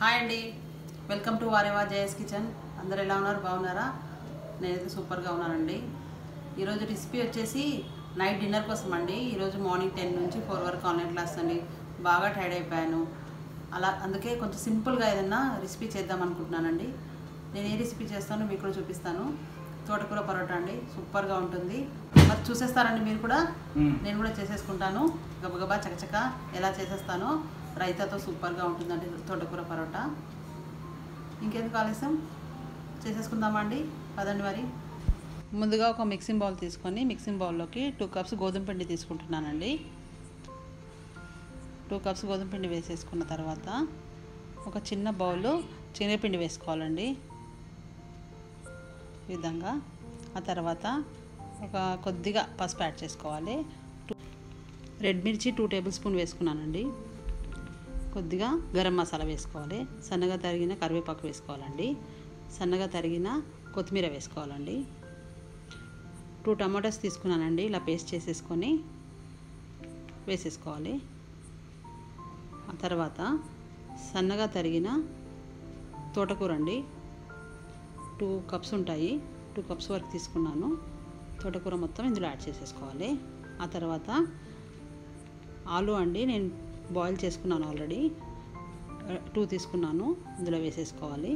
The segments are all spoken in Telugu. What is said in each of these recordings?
హాయ్ అండి welcome to Vahreva Jaya's kitchen అందరు ఎలా ఉన్నారు బాగున్నారా నేనైతే సూపర్గా ఉన్నానండి ఈరోజు రెసిపీ వచ్చేసి నైట్ డిన్నర్ కోసం అండి ఈరోజు మార్నింగ్ టెన్ నుంచి ఫోర్ వరకు ఆన్లైన్ క్లాస్ అండి బాగా టైర్డ్ అయిపోయాను అలా అందుకే కొంచెం సింపుల్గా ఏదైనా రెసిపీ చేద్దాం అనుకుంటున్నానండి నేను ఏ రెసిపీ చేస్తానో మీకు కూడా చూపిస్తాను తోటకూర పరోటా అండి సూపర్గా ఉంటుంది మరి చూసేస్తారండి మీరు కూడా నేను కూడా చేసేసుకుంటాను గబగబా చకచక ఎలా చేసేస్తానో రైతాతో సూపర్గా ఉంటుందండి తోటకూర పరోటా ఇంకెందుకు ఆలస్యం చేసేసుకుందామా అండి పదండి మరి ముందుగా ఒక మిక్సింగ్ బౌల్ తీసుకొని మిక్సింగ్ బౌల్లోకి టూ కప్స్ గోధుమ పిండి తీసుకుంటున్నానండి టూ కప్స్ గోధుమ పిండి వేసేసుకున్న తర్వాత ఒక చిన్న బౌల్ శనగపిండి వేసుకోవాలండి ఈ విధంగా ఆ తర్వాత ఒక కొద్దిగా పసుపు యాడ్ చేసుకోవాలి టూ రెడ్ మిర్చి టూ టేబుల్ స్పూన్ వేసుకున్నానండి కొద్దిగా గరం మసాలా వేసుకోవాలి సన్నగా తరిగిన కరివేపాకు వేసుకోవాలండి సన్నగా తరిగిన కొత్తిమీర వేసుకోవాలండి టూ టమాటాస్ తీసుకున్నానండి ఇలా పేస్ట్ చేసేసుకొని వేసేసుకోవాలి ఆ తర్వాత సన్నగా తరిగిన తోటకూర అండి టూ కప్స్ ఉంటాయి టూ కప్స్ వరకు తీసుకున్నాను తోటకూర మొత్తం ఇందులో యాడ్ చేసేసుకోవాలి ఆ తర్వాత ఆలు అండి నేను బాయిల్ చేసుకున్నాను ఆల్రెడీ టూ తీసుకున్నాను ఇందులో వేసేసుకోవాలి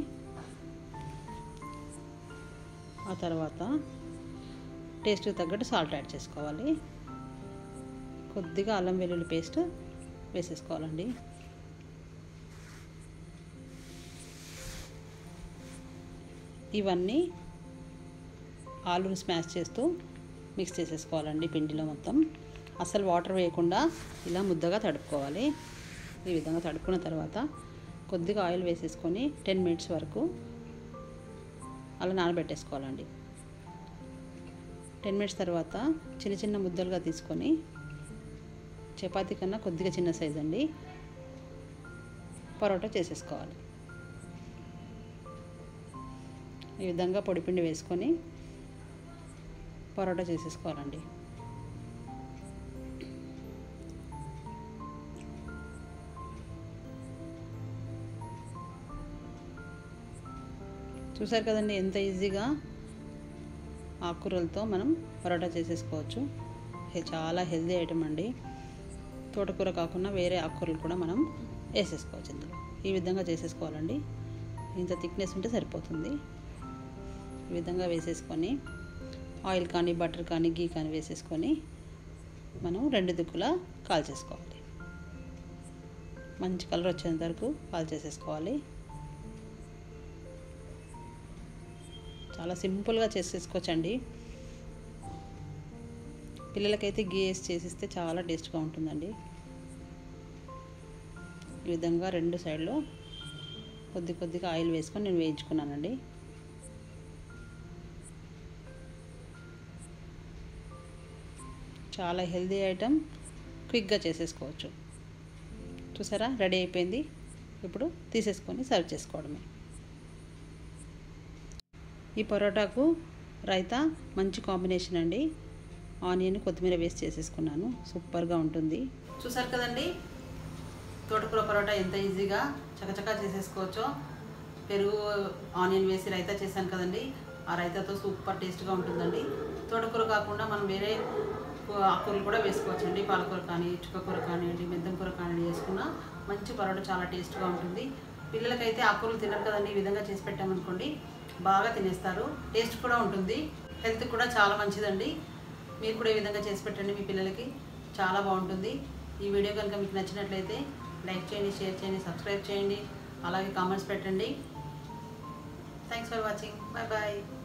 ఆ తర్వాత టేస్ట్కి తగ్గట్టు సాల్ట్ యాడ్ చేసుకోవాలి కొద్దిగా అల్లం వెల్లుల్లి పేస్ట్ వేసేసుకోవాలండి ఇవన్నీ ఆలుని స్మాష్ చేస్తూ మిక్స్ చేసేసుకోవాలండి పిండిలో మొత్తం అసలు వాటర్ వేయకుండా ఇలా ముద్దగా తడుపుకోవాలి ఈ విధంగా తడుపుకున్న తర్వాత కొద్దిగా ఆయిల్ వేసేసుకొని టెన్ మినిట్స్ వరకు అలా నానబెట్టేసుకోవాలండి టెన్ మినిట్స్ తర్వాత చిన్న చిన్న ముద్దలుగా తీసుకొని చపాతీ కన్నా కొద్దిగా చిన్న సైజ్ అండి పరోటా చేసేసుకోవాలి ఈ విధంగా పొడిపిండి వేసుకొని పరోటా చేసేసుకోవాలండి చూసారు కదండి ఎంత ఈజీగా ఆకుకూరలతో మనం పరోటా చేసేసుకోవచ్చు హె- చాలా హెల్దీ ఐటమ్ అండి తోటకూర కాకుండా వేరే ఆకుకూరలు కూడా మనం వేసేసుకోవచ్చు ఇందులో ఈ విధంగా చేసేసుకోవాలండి ఇంత థిక్నెస్ ఉంటే సరిపోతుంది ఈ విధంగా వేసేసుకొని ఆయిల్ కానీ బటర్ కానీ గీ కానీ వేసేసుకొని మనం రెండు దిక్కులా కాల్చేసుకోవాలి మంచి కలర్ వచ్చేంత వరకు కాల్చేసేసుకోవాలి చాలా సింపుల్గా చేసేసుకోవచ్చండి పిల్లలకైతే గీ వేసి చేసిస్తే చాలా టేస్ట్గా ఉంటుందండి ఈ విధంగా రెండు సైడ్లో కొద్ది కొద్దిగా ఆయిల్ వేసుకొని నేను వేయించుకున్నానండి చాలా హెల్తీ ఐటమ్ క్విక్గా చేసేసుకోవచ్చు చూసారా రెడీ అయిపోయింది ఇప్పుడు తీసేసుకొని సర్వ్ చేసుకోవడమే ఈ పరోటాకు రైతా మంచి కాంబినేషన్ అండి ఆనియన్ కొత్తిమీర వేసి చేసేసుకున్నాను సూపర్గా ఉంటుంది చూసారు కదండి తోటకూర పరోటా ఎంత ఈజీగా చకచకా చేసేసుకోవచ్చో పెరుగు ఆనియన్ వేసి రైతా చేశాను కదండి ఆ రైతాతో సూపర్ టేస్ట్గా ఉంటుందండి తోటకూర కాకుండా మనం వేరే కూ- ఆకుకూరలు కూడా వేసుకోవచ్చండి పాలకూర కానీ చుక్కకూర కానివ్వండి మెంతం కూర కానివ్వండి వేసుకున్న మంచి పరోటా చాలా టేస్ట్గా ఉంటుంది పిల్లలకైతే ఆకుకూరలు తినరు కదండి ఈ విధంగా చేసి పెట్టామనుకోండి బాగా తినేస్తారు టేస్ట్ కూడా ఉంటుంది హెల్త్ కూడా చాలా మంచిదండి మీరు కూడా ఈ విధంగా చేసి పెట్టండి మీ పిల్లలకి చాలా బాగుంటుంది ఈ వీడియో కనుక మీకు నచ్చినట్లయితే లైక్ చేయండి షేర్ చేయండి సబ్స్క్రైబ్ చేయండి అలాగే కామెంట్స్ పెట్టండి thanks for watching bye bye